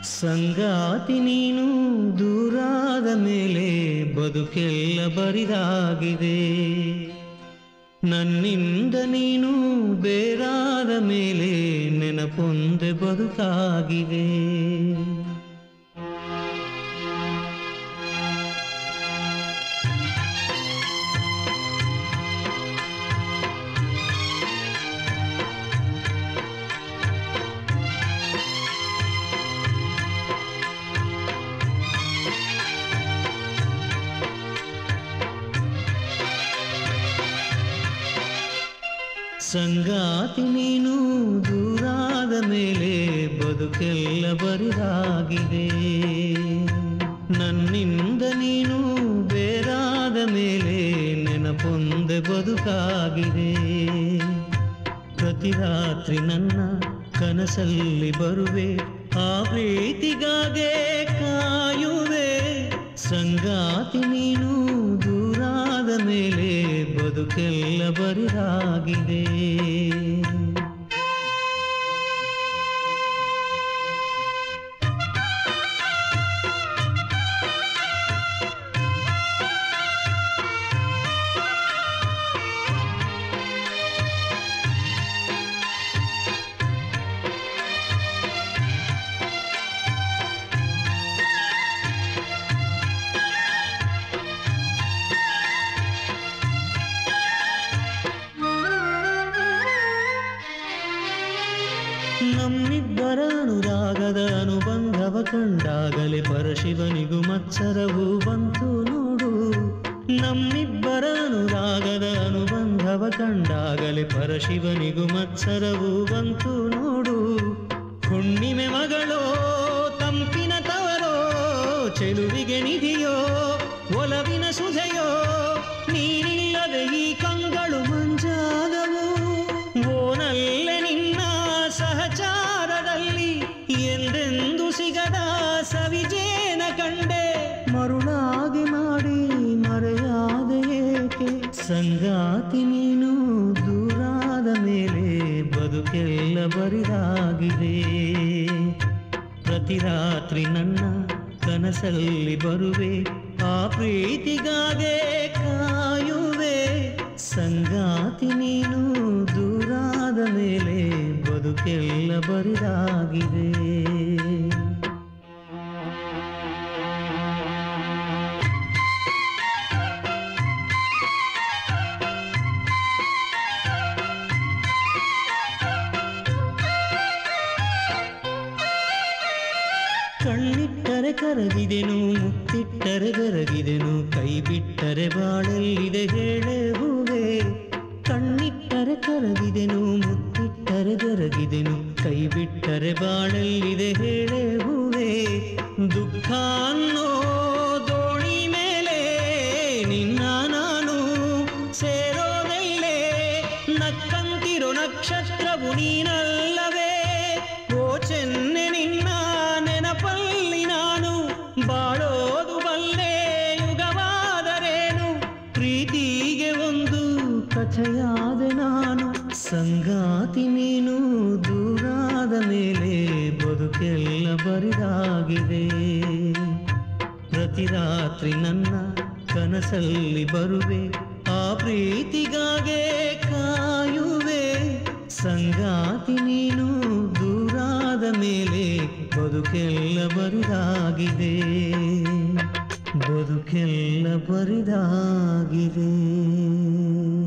ಸಂಗಾತಿ ನೀನು ದೂರಾದ ಮೇಲೆ ಬದುಕೆಲ್ಲ ಬರಿದಾಗಿದೆ ನನ್ನಿಂದ ನೀನು ಬೇರಾದ ಮೇಲೆ ನೆನಪೊಂದೆ ಬದುಕಾಗಿದೆ ಸಂಗಾತಿ ನೀನು ದೂರಾದ ಮೇಲೆ ಬದುಕೆಲ್ಲ ಬರಿದಾಗಿದೆ ನನ್ನಿಂದ ನೀನು ಬೇರಾದ ಮೇಲೆ ನೆನಪೊಂದೆ ಬದುಕಾಗಿದೆ ಪ್ರತಿ ರಾತ್ರಿ ನನ್ನ ಕನಸಲ್ಲಿ ಬರುವೆ ಆ ಪ್ರೀತಿಗಾಗೆ ಕಾಯುವೆ ಸಂಗಾತಿ ನೀನು ದೂರಾದ ಮೇಲೆ ಬದುಕೆಲ್ಲ ಬರಿದಾಗಿದೆ ನಮ್ಮಿಬ್ಬರ ಅನುರಾಗದ ಅನುಬಂಧವ ಕಂಡಾಗಲೇ ಪರಶಿವನಿಗೂ ಮತ್ಸರವು ಬಂತು ನೋಡು ನಮ್ಮಿಬ್ಬರ ಅನುರಾಗದ ಅನುಬಂಧವ ಕಂಡಾಗಲೇ ಪರಶಿವನಿಗೂ ಮತ್ಸರವು ಬಂತು ನೋಡು ಹುಣ್ಣಿಮೆ ಮಗಳೋ ತಂಪಿನ ತವರೋ ಚೆಲುವಿಗೆ ನಿಧಿಯೋ ಒಲವಿನ ಸುಧೆಯೋ ನೀನಿಲ್ಲದೆ ಈ ಕಂಗಳು ಮಂಜಾದವು ಓನಲ್ಲೆ ನಿನ್ನ ಸಹಚಾರದಲ್ಲಿ ಎಂದೆಂದು ಸಿಗದ ಸವಿಜೇನ ಕಂಡೆ ಮರುಳಾಗಿ ಮಾಡಿ ಮರೆಯಾದ ಏಕೆ ಸಂಗಾತಿ ನೀನು ದೂರಾದ ಮೇಲೆ ಬದುಕೆಲ್ಲ ಬರಿದಾಗಿದೆ ಪ್ರತಿ ರಾತ್ರಿ ನನ್ನ ಕನಸಲ್ಲಿ ಬರುವೆ ಆ ಪ್ರೀತಿಗಾಗೆ ಕಾಯುವೆ ಸಂಗಾತಿ ನೀನು ದೂರಾದ ಮೇಲೆ ಬದುಕೆಲ್ಲ ಬರಿದಾಗಿದೆ ಕಣ್ಣಿಟ್ಟರೆ ಕರಗಿದೆನು ಮುತ್ತಿಟ್ಟರೆ ಬೆರಗಿದೆನು ಕೈ ಬಿಟ್ಟರೆ ಬಾಳಲ್ಲಿದೆ ಹೇಳೆ ಹೂವೆ ಕಣ್ಣಿಟ್ಟರೆ ಕರಗಿದೆನು ಮುತ್ತಿಟ್ಟರೆ ಬೆರಗಿದೆನು ಕೈ ಬಿಟ್ಟರೆ ಬಾಳಲ್ಲಿದೆ ಹೇಳೆ ಹೂವೆ ದುಃಖ ಅನ್ನೋ ದೋಣಿ ಮೇಲೆ ನಿನ್ನ ನಾನು ಸೇರೋದಲ್ಲೇ ನಕ್ಕಂತಿರೋ ನಕ್ಷತ್ರವು ನೀನಲ್ಲವೇ ಓ ಚೆನ್ನೆ ನಿನ್ನ ನೆನಪಲ್ಲಿ ನಾನು ಬಾಳೋದು ಬಲ್ಲೆ ಯುಗವಾದರೇನು ಪ್ರೀತಿಗೆ ಒಂದು ಕಥೆಯಾದ ನಾನು ಸಂಗಾತಿ ನೀನು ದೂರಾದ ಮೇಲೆ ಬದುಕೆಲ್ಲ ಬರಿದಾಗಿದೆ ಪ್ರತಿ ರಾತ್ರಿ ನನ್ನ ಕನಸಲ್ಲಿ ಬರುವೆ ಆ ಪ್ರೀತಿಗಾಗೆ ಕಾಯುವೆ ಸಂಗಾತಿ ನೀನು ದೂರಾದ ಮೇಲೆ ಬದುಕೆಲ್ಲ ಬರಿದಾಗಿದೆ ಬದುಕೆಲ್ಲ ಬರಿದಾಗಿದೆ